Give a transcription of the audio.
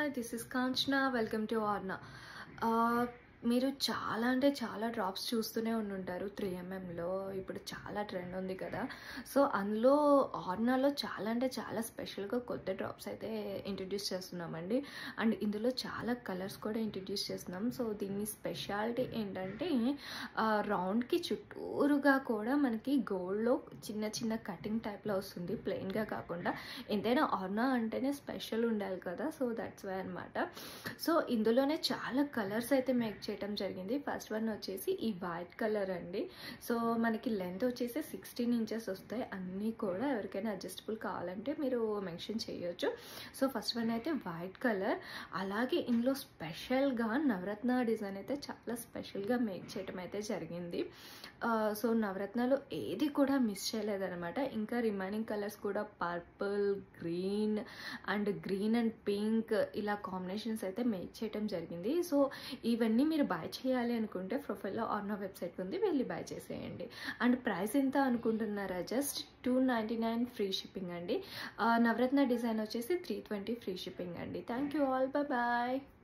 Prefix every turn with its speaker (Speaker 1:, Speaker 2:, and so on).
Speaker 1: hi this is Kanchana welcome to ఆర్నా మీరు చాలా అంటే చాలా డ్రాప్స్ చూస్తూనే ఉండుంటారు త్రీ ఎంఎంలో ఇప్పుడు చాలా ట్రెండ్ ఉంది కదా సో అందులో ఆర్నాలో చాలా అంటే చాలా స్పెషల్గా కొత్త డ్రాప్స్ అయితే ఇంట్రడ్యూస్ చేస్తున్నామండి అండ్ ఇందులో చాలా కలర్స్ కూడా ఇంట్రడ్యూస్ చేస్తున్నాం సో దీని స్పెషాలిటీ ఏంటంటే రౌండ్కి చుట్టూరుగా కూడా మనకి గోల్డ్లో చిన్న చిన్న కటింగ్ టైప్లో వస్తుంది ప్లెయిన్గా కాకుండా ఎంతైనా ఆర్నా అంటేనే స్పెషల్ ఉండాలి కదా సో దట్స్ వై అనమాట సో ఇందులోనే చాలా కలర్స్ అయితే మేక్ చేయడం జరిగింది ఫస్ట్ వన్ వచ్చేసి ఈ వైట్ కలర్ అండి సో మనకి లెంత్ వచ్చేసి సిక్స్టీన్ ఇంచెస్ వస్తాయి అన్నీ కూడా ఎవరికైనా అడ్జస్టబుల్ కావాలంటే మీరు మెన్షన్ చేయొచ్చు సో ఫస్ట్ వన్ అయితే వైట్ కలర్ అలాగే ఇందులో స్పెషల్గా నవరత్న డిజైన్ అయితే చాలా స్పెషల్గా మేక్ చేయడం అయితే జరిగింది సో నవరత్నాలు ఏది కూడా మిస్ చేయలేదన్నమాట ఇంకా రిమైనింగ్ కలర్స్ కూడా purple green and green and pink ఇలా కాంబినేషన్స్ అయితే మేక్ చేయడం జరిగింది సో ఇవన్నీ మీరు బై చేయాలి అనుకుంటే ప్రొఫైల్లో ఆర్నా వెబ్సైట్ ఉంది వెళ్ళి బై చేసేయండి అండ్ ప్రైస్ ఎంత అనుకుంటున్నారా just two ninety nine free shipping అండి నవరత్న డిజైన్ వచ్చేసి త్రీ ట్వంటీ ఫ్రీ షిప్పింగ్ అండి thank you all bye bye